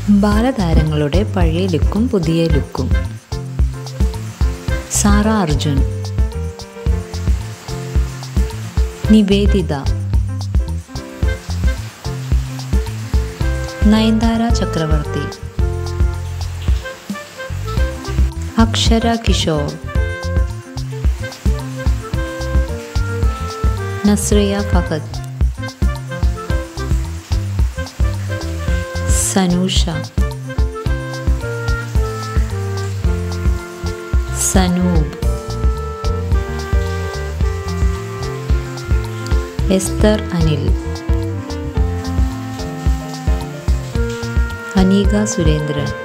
ബാലതാരങ്ങളുടെ പഴയ ലുക്കും പുതിയ ലുക്കും സാറ അർജുൻ നിവേദിത നയൻതാര ചക്രവർത്തി അക്ഷര കിഷോർ നസ്രിയ ഫഹദ് സനൂഷ സനൂബ് എസ്തർ അനിൽ അനീക സുരേന്ദ്രൻ